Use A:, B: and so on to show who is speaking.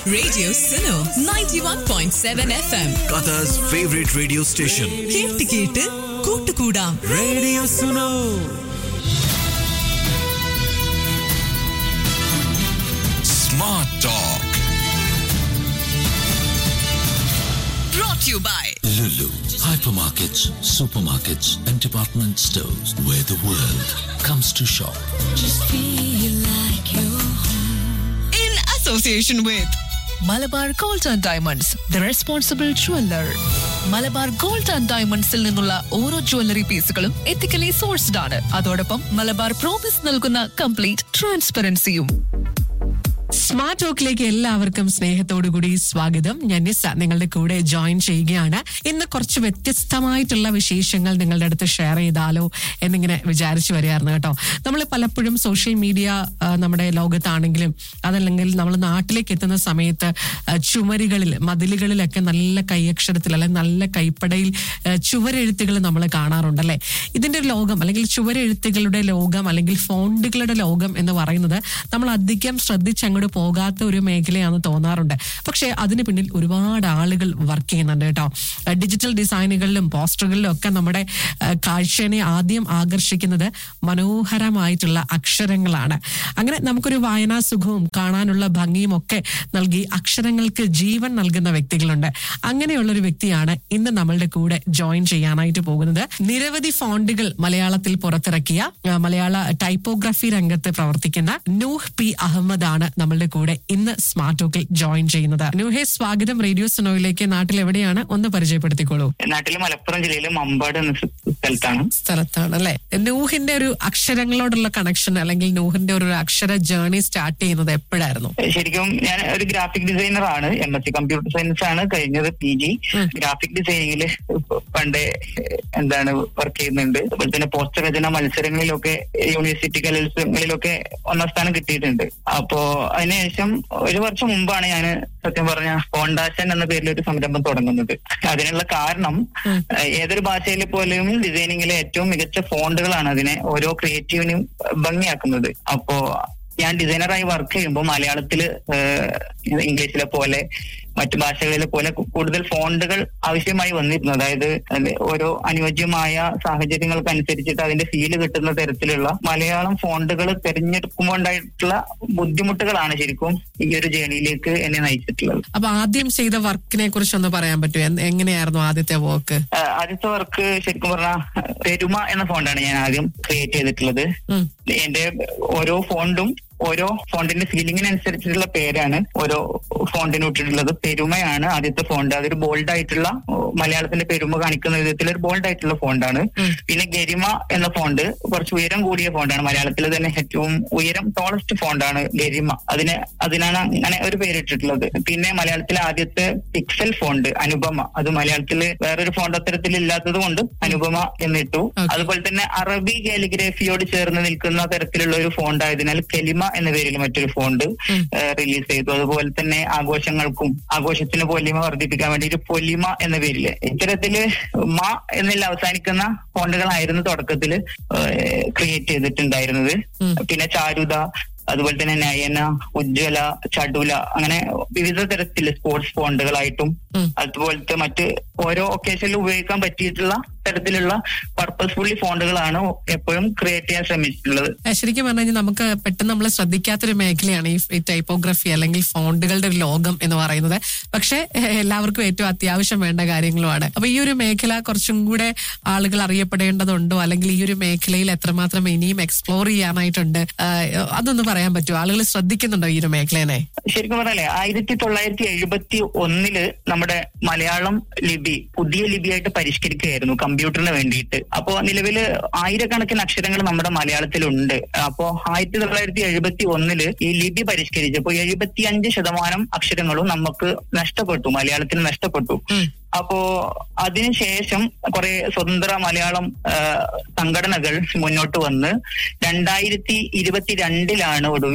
A: Radio Suno 91.7 FM.
B: Qatar's favorite radio station.
A: കേട്ട് കേട്ട് കൂട്ടുകൂടാം
B: Radio Suno. Smart Talk.
A: Brought to you by
C: Lulu, hypermarkets, supermarkets, and department stores where the world comes to shop.
A: in association with
D: Malabar gold and diamonds the responsible jeweller Malabar gold and ഡയമണ്ട്സിൽ നിന്നുള്ള ഓരോ jewellery പീസുകളും ethically sourced ആണ് അതോടൊപ്പം Malabar promise നൽകുന്ന complete ട്രാൻസ്പെറൻസിയും smart ടോക്കിലേക്ക് എല്ലാവർക്കും സ്നേഹത്തോടുകൂടി സ്വാഗതം ഞാൻ നിസ നിങ്ങളുടെ കൂടെ ജോയിൻ ചെയ്യുകയാണ് ഇന്ന് കുറച്ച് വ്യത്യസ്തമായിട്ടുള്ള വിശേഷങ്ങൾ നിങ്ങളുടെ അടുത്ത് ഷെയർ ചെയ്താലോ എന്നിങ്ങനെ വിചാരിച്ചു വരികയായിരുന്നു കേട്ടോ നമ്മൾ പലപ്പോഴും സോഷ്യൽ മീഡിയ ആ, നമ്മുടെ ലോകത്താണെങ്കിലും അതല്ലെങ്കിൽ നമ്മൾ നാട്ടിലേക്ക് എത്തുന്ന സമയത്ത് ആ, ചുമരുകളിൽ മതിലുകളിലൊക്കെ നല്ല കൈയക്ഷരത്തിൽ അല്ലെങ്കിൽ നല്ല കൈപ്പടയിൽ ആ, ചുവരെഴുത്തുകൾ നമ്മൾ കാണാറുണ്ടല്ലേ ഇതിന്റെ ഒരു ലോകം അല്ലെങ്കിൽ ചുവരെഴുത്തുകളുടെ ലോകം അല്ലെങ്കിൽ ഫോണ്ടുകളുടെ ലോകം എന്ന് പറയുന്നത് നമ്മൾ അധികം ശ്രദ്ധിച്ചങ്ങോട്ട് പോകാത്ത ഒരു മേഖലയാണെന്ന് തോന്നാറുണ്ട് പക്ഷേ അതിന് പിന്നിൽ ഒരുപാട് ആളുകൾ വർക്ക് ചെയ്യുന്നുണ്ട് കേട്ടോ ആ, ഡിജിറ്റൽ ഡിസൈനുകളിലും പോസ്റ്ററുകളിലും ഒക്കെ നമ്മുടെ ആ, കാഴ്ചയെ ആദ്യം ആകർഷിക്കുന്നത് മനോഹരമായിട്ടുള്ള അക്ഷരങ്ങളാണ് അങ്ങനെ നമുക്കൊരു വായനാ സുഖവും കാണാനുള്ള ഭംഗിയും ഒക്കെ നൽകി അക്ഷരങ്ങൾക്ക് ജീവൻ നൽകുന്ന വ്യക്തികളുണ്ട് അങ്ങനെയുള്ള ഒരു വ്യക്തിയാണ് ഇന്ന് നമ്മളുടെ കൂടെ ജോയിൻ ചെയ്യാനായിട്ട് പോകുന്നത് നിരവധി ഫോണ്ടുകൾ മലയാളത്തിൽ പുറത്തിറക്കിയ ആ, മലയാള ടൈപ്പോഗ്രഫി രംഗത്ത് പ്രവർത്തിക്കുന്ന നൂഹ് പി അഹമ്മദ് ആണ് നമ്മളുടെ കൂടെ ഇന്ന് സ്മാർട്ട് ടോക്കിൽ ജോയിൻ ചെയ്യുന്നത് നൂഹെ സ്വാഗതം റേഡിയോ സുനോയിലേക്ക് നാട്ടിൽ എവിടെയാണ് ഒന്ന് പരിചയപ്പെടുത്തിക്കോളൂ
E: നാട്ടിലെ മലപ്പുറം ജില്ലയിലെ മമ്പാട് എന്ന സ്ഥ- സ്ഥലത്താണ്
D: സ്ഥലത്താണ് അല്ലെ നൂഹിന്റെ ഒരു അക്ഷരങ്ങളോടുള്ള കണക്ഷൻ അല്ലെങ്കിൽ നൂഹിന്റെ ഒരു അക്ഷര ജേർണി സ്റ്റാർട്ട് ചെയ്യുന്നത് എപ്പോഴായിരുന്നു
E: ശരിക്കും ഞാൻ ഒരു ഗ്രാഫിക് ഡിസൈനർ ആണ് M S C computer science ആണ് കഴിഞ്ഞത് പി ജി ഗ്രാഫിക് ഡിസൈനിങ്ങിൽ പണ്ട് എന്താണ് വർക്ക് ചെയ്യുന്നുണ്ട് അതുപോലെ തന്നെ പോസ്റ്റർ രചന മത്സരങ്ങളിലൊക്കെ യൂണിവേഴ്സിറ്റി കലോത്സവങ്ങളിലൊക്കെ ഒന്നാം സ്ഥാനം കിട്ടിയിട്ടുണ്ട് അപ്പോ അതിനുശേഷം ഒരു വർഷം മുമ്പാണ് ഞാൻ സത്യം പറഞ്ഞ ഫോണ്ടാഷൻ എന്ന പേരിൽ ഒരു സംരംഭം തുടങ്ങുന്നത് അതിനുള്ള കാരണം ഏഹ്, ഏതൊരു ഭാഷയിലെ പോലും ഡിസൈനിങ്ങിലെ ഏറ്റവും മികച്ച ഫോണ്ടുകളാണ് അതിനെ ഓരോ ക്രിയേറ്റീവിനും ഭംഗിയാക്കുന്നത് അപ്പോ ഞാൻ ഡിസൈനറായി വർക്ക് ചെയ്യുമ്പോൾ മലയാളത്തില് ഏഹ്, ഇംഗ്ലീഷിലെ പോലെ മറ്റു ഭാഷകളിലെ പോലെ കു- കൂടുതൽ ഫോണ്ടുകൾ ആവശ്യമായി വന്നിരുന്നു അതായത് അത് ഓരോ അനുയോജ്യമായ സാഹചര്യങ്ങൾക്ക് അനുസരിച്ചിട്ട് അതിന്റെ ഫീല് കിട്ടുന്ന തരത്തിലുള്ള മലയാളം ഫോണ്ടുകൾ തിരഞ്ഞെടുക്കുമ്പോൾ ഉണ്ടായിട്ടുള്ള ബുദ്ധിമുട്ടുകളാണ് ശരിക്കും ഈ ഒരു ജേണിയിലേക്ക് എന്നെ നയിച്ചിട്ടുള്ളത്
D: അപ്പൊ ആദ്യം ചെയ്ത വർക്കിനെ കുറിച്ച് ഒന്ന് പറയാൻ പറ്റുമോ എന്ത്- എങ്ങനെയായിരുന്നു ആദ്യത്തെ വർക്ക്
E: ആഹ് ആദ്യത്തെ വർക്ക് ശരിക്കും പറഞ്ഞാൽ പെരുമ എന്ന ഫോണ്ടാണ് ഞാൻ ആദ്യം ക്രിയേറ്റ് ചെയ്തിട്ടുള്ളത്
D: ഉം.
E: എന്റെ ഓരോ ഫോണ്ടും ഓരോ ഫോണ്ടിന്റെ ഫീലിംഗിനനുസരിച്ചിട്ടുള്ള പേരാണ് ഓരോ ഫോണ്ടിന് ഇട്ടിട്ടുള്ളത് പെരുമയാണ് ആദ്യത്തെ ഫോണ്ട് അതൊരു ബോൾഡ് ആയിട്ടുള്ള ഓ, മലയാളത്തിന്റെ പെരുമ കാണിക്കുന്ന വിധത്തിൽ ഒരു ബോൾഡ് ആയിട്ടുള്ള ഫോണ്ടാണ് പിന്നെ ഗരിമ എന്ന ഫോണ്ട് കുറച്ച് ഉയരം കൂടിയ ഫോണ്ടാണ് മലയാളത്തിൽ തന്നെ ഏറ്റവും ഉയരം ടോളസ്റ്റ് ഫോണ്ടാണ് ഗരിമ അതിന് അതിനാണ് അങ്ങനെ ഒരു പേരിട്ടിട്ടുള്ളത് പിന്നെ മലയാളത്തിലെ ആദ്യത്തെ പിക്സൽ ഫോണ്ട് അനുപമ അത് മലയാളത്തിൽ വേറൊരു ഫോണ്ട് അത്തരത്തിൽ ഇല്ലാത്തത് കൊണ്ട് അനുപമ എന്നിട്ടു അതുപോലെ തന്നെ അറബി കാലിഗ്രഫിയോട് ചേർന്ന് നിൽക്കുന്ന തരത്തിലുള്ള ഒരു ഫോണ്ട് ആയതിനാൽ കെലിമ എന്ന പേരിൽ മറ്റൊരു ഫോണ്ട് റിലീസ് ചെയ്തു അതുപോലെ തന്നെ ആഘോഷങ്ങൾക്കും ആഘോഷത്തിന് പൊലിമ വർദ്ധിപ്പിക്കാൻ വേണ്ടി ഒരു പൊലിമ എന്ന പേരില് ഇത്തരത്തില് മ എന്നിൽ അവസാനിക്കുന്ന ഫോണ്ടുകളായിരുന്നു തുടക്കത്തിൽ ക്രിയേറ്റ് ചെയ്തിട്ടുണ്ടായിരുന്നത് പിന്നെ ചാരുത അതുപോലെ തന്നെ നയന ഉജ്ജ്വല ചടുല അങ്ങനെ വിവിധ തരത്തിൽ സ്പോർട്സ് ഫോണ്ടുകളായിട്ടും അതുപോലത്തെ മറ്റ് ഓരോ ഒക്കേഷനിൽ ഉപയോഗിക്കാൻ പറ്റിയിട്ടുള്ള തരത്തിലുള്ള പർപ്പസ്ഫുള്ളി ഫോണ്ടുകളാണ് എപ്പോഴും ക്രിയേറ്റ് ചെയ്യാൻ ശ്രമിച്ചിട്ടുള്ളത്
D: ഏഹ് ശരിക്കും പറഞ്ഞു കഴിഞ്ഞാൽ നമുക്ക് പെട്ടെന്ന് നമ്മൾ ശ്രദ്ധിക്കാത്തൊരു മേഖലയാണ് ഈ ഈ ടൈപ്പോഗ്രഫി അല്ലെങ്കിൽ ഫോണ്ടുകളുടെ ഒരു ലോകം എന്ന് പറയുന്നത് പക്ഷെ ഏഹ് എല്ലാവർക്കും ഏറ്റവും അത്യാവശ്യം വേണ്ട കാര്യങ്ങളുമാണ് അപ്പൊ ഈ ഒരു മേഖല കുറച്ചും കൂടെ ആളുകൾ അറിയപ്പെടേണ്ടതുണ്ടോ അല്ലെങ്കിൽ ഈ ഒരു മേഖലയിൽ എത്രമാത്രം ഇനിയും എക്സ്പ്ലോർ ചെയ്യാനായിട്ടുണ്ട് ആഹ് അതൊന്ന് പറയാൻ പറ്റുമോ ആളുകൾ ശ്രദ്ധിക്കുന്നുണ്ടോ ഈ ഒരു മേഖലനെ
E: ശരിക്കും പറഞ്ഞാലേ ആയിരത്തി തൊള്ളായിരത്തി എഴുപത്തി ഒന്നില് നമ്മുടെ മലയാളം ലിപി പുതിയ ലിപിയായിട്ട് പരിഷ്കരിക്കുകയായിരുന്നു കമ്പ്യൂട്ടറിന് വേണ്ടിയിട്ട് അപ്പോ നിലവില് ആയിരക്കണക്കിന് അക്ഷരങ്ങൾ നമ്മുടെ മലയാളത്തിലുണ്ട് അപ്പോ ആയിരത്തി തൊള്ളായിരത്തി എഴുപത്തി ഒന്നില് ഈ ലിപി പരിഷ്കരിച്ചപ്പോ എഴുപത്തി അഞ്ച് ശതമാനം അക്ഷരങ്ങളും നമുക്ക് നഷ്ടപ്പെട്ടു മലയാളത്തിൽ നഷ്ടപ്പെട്ടു അപ്പോ അതിനുശേഷം കുറെ സ്വതന്ത്ര മലയാളം ആ, സംഘടനകൾ മുന്നോട്ട് വന്ന് രണ്ടായിരത്തി ഇരുപത്തിരണ്ടിലാണ് ഒടുവിൽ